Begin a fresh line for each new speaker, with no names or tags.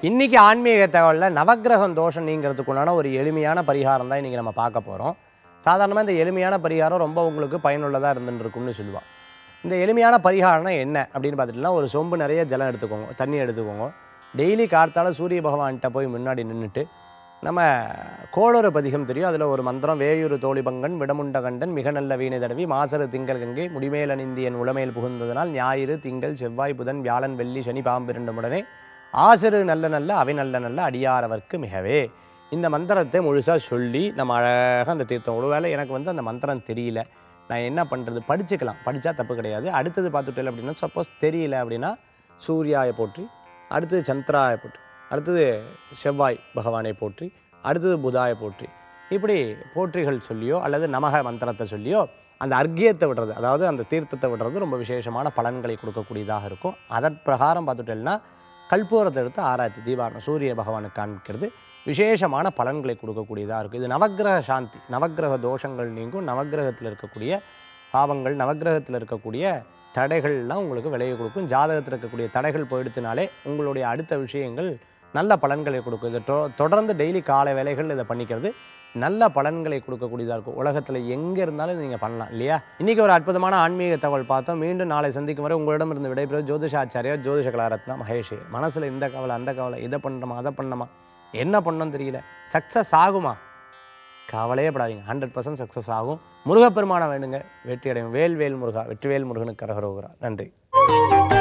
இன்னைக்கு ஆன்மீக தகவலில் நவக்கிரகம் தோஷம் நீங்கிறதுக்குண்டான ஒரு எளிமையான பரிகாரம் தான் இன்றைக்கி நம்ம பார்க்க போகிறோம் சாதாரணமாக இந்த எளிமையான பரிகாரம் ரொம்ப உங்களுக்கு பயனுள்ளதாக இருந்துட்டு இருக்கும்னு சொல்லுவாள் இந்த எளிமையான பரிகாரம்னா என்ன அப்படின்னு பார்த்துட்டுனா ஒரு சொம்பு நிறைய ஜலம் எடுத்துக்கோங்க தண்ணி எடுத்துக்கோங்க டெய்லி கார்த்தால சூரிய பகவான்கிட்ட போய் முன்னாடி நின்றுட்டு நம்ம கோளறு பதிகம் தெரியும் அதில் ஒரு மந்திரம் வேயூரு தோழிபங்கன் விடமுண்டகண்டன் மிக நல்ல வீணை தடவி மாசரு திங்கள் கங்கை முடிமேல் அணிந்தியன் உளமேல் புகுந்ததனால் ஞாயிறு திங்கள் செவ்வாய் புதன் வியாழன் வெள்ளி சனி பாம்பிரண்டும் உடனே ஆசிரு நல்ல நல்ல அவை நல்ல நல்ல அடியாரவர்க்கு மிகவே இந்த மந்திரத்தை முழுசாக சொல்லி நம்ம அழகாக அந்த தீர்த்தம் ஒருவேளை எனக்கு வந்து அந்த மந்திரம் தெரியல நான் என்ன பண்ணுறது படிச்சுக்கலாம் படித்தா தப்பு கிடையாது அடுத்தது பார்த்துட்டேன் அப்படின்னா சப்போஸ் தெரியல அப்படின்னா சூர்யாயை போற்றி அடுத்தது சந்திராயை போற்றி அடுத்தது செவ்வாய் பகவானை போற்றி அடுத்தது புதாயை போற்றி இப்படி போற்றிகள் சொல்லியோ அல்லது நமக மந்திரத்தை சொல்லியோ அந்த அர்க்கியத்தை விடுறது அதாவது அந்த தீர்த்தத்தை விடுறது ரொம்ப விசேஷமான பலன்களை கொடுக்கக்கூடியதாக இருக்கும் அதன் பிரகாரம் பார்த்துட்டேன்னா கல்பூரத்தை எடுத்து ஆராய்ச்சி தீபாரணம் சூரிய பகவானுக்கு காண்பிக்கிறது விசேஷமான பலன்களை கொடுக்கக்கூடியதாக இருக்கும் இது நவக்கிரக சாந்தி நவக்கிரக தோஷங்கள் நீங்கும் நவக்கிரகத்தில் இருக்கக்கூடிய பாவங்கள் நவக்கிரகத்தில் இருக்கக்கூடிய தடைகள்லாம் உங்களுக்கு விளைய கொடுக்கும் ஜாதகத்தில் இருக்கக்கூடிய தடைகள் போயிடுத்தினாலே உங்களுடைய அடுத்த விஷயங்கள் நல்ல பலன்களை கொடுக்கும் இது தொ- தொடர்ந்து டெய்லி காலை வேலைகள் இதை பண்ணிக்கிறது நல்ல பலன்களை கொடுக்கக்கூடியதாக இருக்கும் உலகத்தில் எங்கே இருந்தாலும் இதை நீங்கள் பண்ணலாம் இல்லையா இன்றைக்கி ஒரு அற்புதமான ஆன்மீக தகவல் பார்த்தோம் மீண்டும் நாளை சந்திக்கும் வரை உங்களிடமிருந்து விடைபெறும் ஜோதிஷாச்சாரியா ஜோதிஷ கலாரத்னா மகேஷ் மனசில் இந்த கவலை அந்த கவலை இதை பண்ணணுமா அதை பண்ணணுமா என்ன பண்ணணும் தெரியல சக்ஸஸ் ஆகுமா கவலையே படாதீங்க ஹண்ட்ரட் பர்சன்ட் சக்ஸஸ் ஆகும் முருகப்பெருமானை வேணுங்க வெற்றி அடையும் வேல் வேல் முருகா வெற்றிவேல் முருகனுக்கு கரகரோகிறா நன்றி